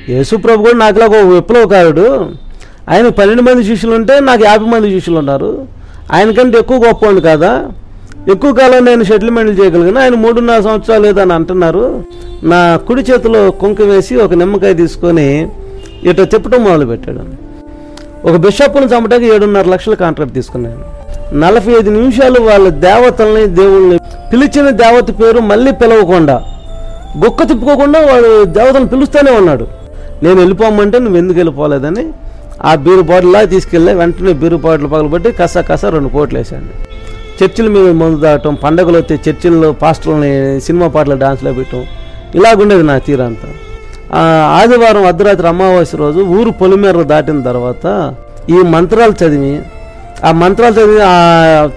యేసుప్రభు కూడా నాకులాగా ఒక విప్లవకారుడు ఆయన పన్నెండు మంది శిష్యులు ఉంటే నాకు యాభై మంది శిష్యులు ఉన్నారు ఆయనకంటే ఎక్కువ గొప్పవాడిని కాదా ఎక్కువ కాలం నేను సెటిల్మెంట్లు చేయగలిగిన ఆయన మూడున్నర సంవత్సరాలు ఏదని అంటున్నారు నా కుడి చేతిలో కుంకుమ వేసి ఒక నిమ్మకాయ తీసుకొని ఇట తిప్పటం మొదలుపెట్టాడు ఒక బిషప్ను చంపడానికి ఏడున్నర లక్షల కాంట్రాక్ట్ తీసుకున్నాను నలభై ఐదు నిమిషాలు వాళ్ళ దేవతల్ని దేవుళ్ళని పిలిచిన దేవత పేరు మళ్ళీ పిలవకుండా గుక్క తిప్పుకోకుండా వాడు దేవతలను పిలుస్తూనే ఉన్నాడు నేను వెళ్ళిపోమంటే నువ్వు ఎందుకు వెళ్ళిపోలేదని ఆ బీరు బాటిల్లా తీసుకెళ్ళి వెంటనే బీరు బాటిల్ పగలబట్టి కస కస రెండు కోట్లు వేసాను చర్చిల మీద మందు దాటం పండగలు వస్తే చర్చిల్లో పాస్టర్లని సినిమా పాటలు డాన్స్లో పెట్టడం ఇలాగుండేది నా తీరంతా ఆ, ఆదివారం అర్ధరాత్రి అమావాస్య రోజు ఊరు పొలిమేర దాటిన తర్వాత ఈ మంత్రాలు చదివి ఆ మంత్రాలు చదివి ఆ